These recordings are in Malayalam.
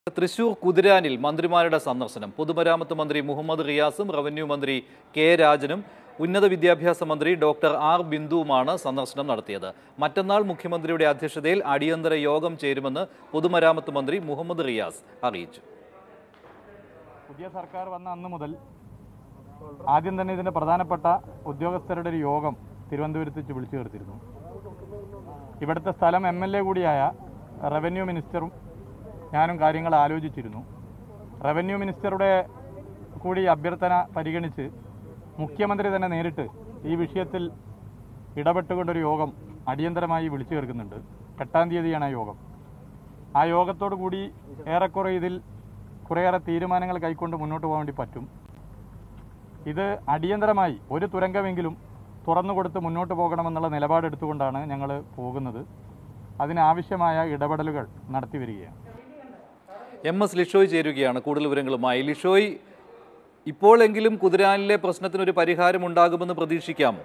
തൃശൂർ കുതിരാനിൽ മന്ത്രിമാരുടെ സന്ദർശനം പൊതുമരാമത്ത് മന്ത്രി മുഹമ്മദ് റിയാസും റവന്യൂ മന്ത്രി കെ രാജനും ഉന്നത വിദ്യാഭ്യാസ മന്ത്രി ഡോക്ടർ ആർ ബിന്ദുവുമാണ് സന്ദർശനം നടത്തിയത് മറ്റന്നാൾ മുഖ്യമന്ത്രിയുടെ അധ്യക്ഷതയിൽ അടിയന്തര യോഗം ചേരുമെന്ന് പൊതുമരാമത്ത് മന്ത്രി മുഹമ്മദ് റിയാസ് അറിയിച്ചു പുതിയ സർക്കാർ വന്ന അന്ന് മുതൽ ആദ്യം തന്നെ ഇതിൻ്റെ പ്രധാനപ്പെട്ട ഉദ്യോഗസ്ഥരുടെ ഒരു യോഗം തിരുവനന്തപുരത്ത് വെച്ച് വിളിച്ചു ചേർത്തിരുന്നു ഇവിടുത്തെ സ്ഥലം എം എൽ എ കൂടിയായ റവന്യൂ മിനിസ്റ്ററും ഞാനും കാര്യങ്ങൾ ആലോചിച്ചിരുന്നു റവന്യൂ മിനിസ്റ്ററുടെ കൂടി അഭ്യർത്ഥന പരിഗണിച്ച് മുഖ്യമന്ത്രി തന്നെ നേരിട്ട് ഈ വിഷയത്തിൽ ഇടപെട്ടുകൊണ്ടൊരു യോഗം അടിയന്തരമായി വിളിച്ചു ചേർക്കുന്നുണ്ട് എട്ടാം തീയതിയാണ് ആ യോഗം ആ യോഗത്തോടു കൂടി ഏറെക്കുറെ ഇതിൽ കുറേയേറെ തീരുമാനങ്ങൾ കൈക്കൊണ്ട് മുന്നോട്ട് പോകാൻ വേണ്ടി പറ്റും ഇത് അടിയന്തരമായി ഒരു തുരങ്കമെങ്കിലും തുറന്നു കൊടുത്ത് മുന്നോട്ട് പോകണമെന്നുള്ള നിലപാടെടുത്തുകൊണ്ടാണ് ഞങ്ങൾ പോകുന്നത് അതിനാവശ്യമായ ഇടപെടലുകൾ നടത്തി വരികയാണ് എം എസ് ലിഷോയ് ചേരുകയാണ് കൂടുതൽ വിവരങ്ങളുമായി ലിഷോയ് ഇപ്പോഴെങ്കിലും കുതിരാനിലെ പ്രശ്നത്തിനൊരു പരിഹാരം ഉണ്ടാകുമെന്ന് പ്രതീക്ഷിക്കാമോ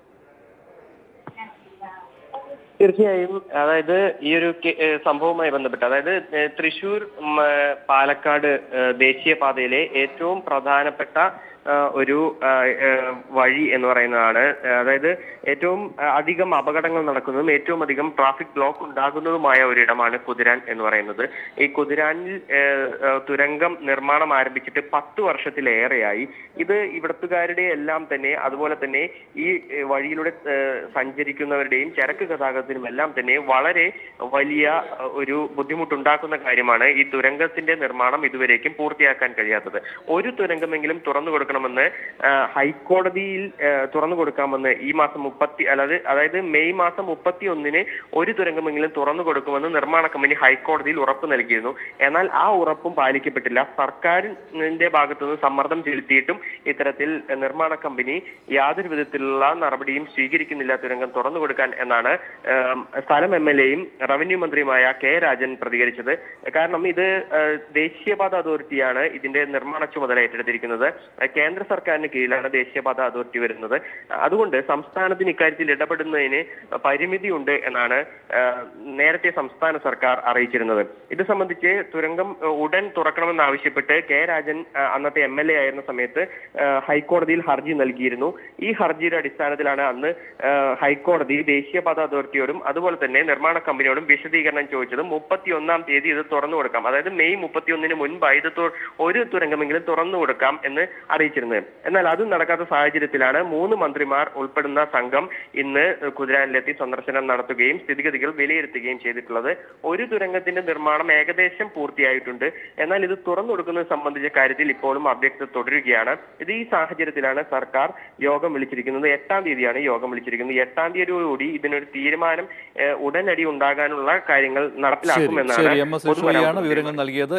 തീർച്ചയായും അതായത് ഈ ഒരു കെ- ഏഹ് സംഭവവുമായി ബന്ധപ്പെട്ട് അതായത് ഏഹ് തൃശൂർ ഉം, ഏഹ് പാലക്കാട് ഏഹ് ദേശീയപാതയിലെ ഏറ്റവും പ്രധാനപ്പെട്ട ഏഹ് ഒരു ഏഹ് ഏഹ് വഴി എന്ന് പറയുന്നതാണ് ഏഹ് അതായത് ഏറ്റവും ഏഹ് അധികം അപകടങ്ങൾ നടക്കുന്നതും ഏറ്റവും അധികം ട്രാഫിക് ബ്ലോക്ക് ഉണ്ടാകുന്നതുമായ ഒരിടമാണ് കുതിരാൻ എന്ന് പറയുന്നത് ഈ കുതിരാനിൽ ഏഹ് ഏഹ് തുരങ്കം നിർമ്മാണം ആരംഭിച്ചിട്ട് പത്ത് വർഷത്തിലേറെയായി ഇത് ഇവിടത്തുകാരുടെ എല്ലാം തന്നെ അതുപോലെ തന്നെ ഈ ഏഹ് വഴിയിലൂടെ ഏഹ് സഞ്ചരിക്കുന്നവരുടെയും ചരക്ക് ഗതാഗതത്തിനും എല്ലാം തന്നെ വളരെ വലിയ ഏഹ് ഒരു ബുദ്ധിമുട്ടുണ്ടാക്കുന്ന കാര്യമാണ് ഈ തുരങ്കത്തിന്റെ നിർമ്മാണം ഇതുവരേക്കും പൂർത്തിയാക്കാൻ കഴിയാത്തത് ഒരു തുരങ്കമെങ്കിലും തുറന്നു കൊടുക്കണമെന്ന് ഏഹ് ഹൈക്കോടതിയിൽ ഏഹ് തുറന്നു കൊടുക്കാമെന്ന് ഈ മാസം മുപ്പത്തി അതായത് അതായത് മെയ് മാസം മുപ്പത്തി ഒന്നിന് ഒരു തുരങ്കമെങ്കിലും തുറന്നു കൊടുക്കുമെന്ന് നിർമ്മാണ കമ്പനി ഹൈക്കോടതിയിൽ ഉറപ്പ് നൽകിയിരുന്നു എന്നാൽ ആ ഉറപ്പും പാലിക്കപ്പെട്ടില്ല സർക്കാരിന്റെ ഭാഗത്തുനിന്ന് സമ്മർദ്ദം ചെലുത്തിയിട്ടും ഇത്തരത്തിൽ നിർമ്മാണ കമ്പനി യാതൊരു വിധത്തിലുള്ള നടപടിയും സ്വീകരിക്കുന്നില്ല തുരങ്കം തുറന്നു കൊടുക്കാൻ എന്നാണ് ഏം, സ്ഥലം എം എൽ എയും റവന്യൂ മന്ത്രിയുമായ കെ രാജൻ പ്രതികരിച്ചത് കാരണം ഇത് ഏഹ്, ദേശീയപാത അതോറിറ്റിയാണ് ഇതിന്റെ നിർമ്മാണ ചുമതല ഏറ്റെടുത്തിരിക്കുന്നത് ഏഹ്, കേന്ദ്ര സർക്കാരിന് കീഴിലാണ് ദേശീയപാത അതോറിറ്റി വരുന്നത് അതുകൊണ്ട് സംസ്ഥാനത്തിന് ഇക്കാര്യത്തിൽ ഇടപെടുന്നതിന് പരിമിതിയുണ്ട് എന്നാണ് ഏഹ്, നേരത്തെ സംസ്ഥാന സർക്കാർ അറിയിച്ചിരുന്നത് ഇത് സംബന്ധിച്ച് തുരങ്കം ഏഹ്, ഉടൻ തുറക്കണമെന്നാവശ്യപ്പെട്ട് കെ രാജൻ ഏഹ്, അന്നത്തെ എം എൽ എ ആയിരുന്ന സമയത്ത് ഏഹ്, ഹൈക്കോടതിയിൽ ഹർജി നൽകിയിരുന്നു ഈ ഹർജിയുടെ അടിസ്ഥാനത്തിലാണ് അന്ന് ഏഹ്, ഹൈക്കോടതി ദേശീയപാത അതോറിറ്റിയോടും അതുപോലെ തന്നെ നിർമ്മാണ കമ്പനിയോടും വിശദീകരണം ചോദിച്ചത് മുപ്പത്തി ഒന്നാം തീയതി ഇത് തുറന്നു കൊടുക്കാം അതായത് മെയ് മുപ്പത്തി ഒന്നിന് മുൻപായി ഇത് തു- ഒരു തുരങ്കമെങ്കിലും തുറന്നു കൊടുക്കാം എന്ന് അറിയിച്ചിരുന്നത് എന്നാൽ അത് നടക്കാത്ത സാഹചര്യത്തിലാണ് മൂന്ന് മന്ത്രിമാർ ഉൾപ്പെടുന്ന സംഘം ഇന്ന് കുതിരാനിലെത്തി സന്ദർശനം നടത്തുകയും സ്ഥിതിഗതികൾ വിലയിരുത്തുകയും ചെയ്തിട്ടുള്ളത് ഒരു തുരങ്കത്തിന്റെ നിർമ്മാണം ഏകദേശം പൂർത്തിയായിട്ടുണ്ട് എന്നാൽ ഇത് തുറന്നു കൊടുക്കുന്നത് സംബന്ധിച്ച കാര്യത്തിൽ ഇപ്പോഴും അവ്യക്തത തുടരുകയാണ് ഇത് ഈ സാഹചര്യത്തിലാണ് സർക്കാർ യോഗം വിളിച്ചിരിക്കുന്നത് എട്ടാം തീയതിയാണ് യോഗം വിളിച്ചിരിക്കുന്നത് എട്ടാം തീയതിയോടുകൂടി ഇതിനൊരു തീരുമാനം ഏഹ്, ഉടനടി ഉണ്ടാകാനുള്ള കാര്യങ്ങൾ ശരി നടപ്പിലാക്കുമെന്നാണ് ശരി എം എസ് ലിഷോയാണ് പൊതുമരാമത്ത് വിവരങ്ങൾ നൽകിയത്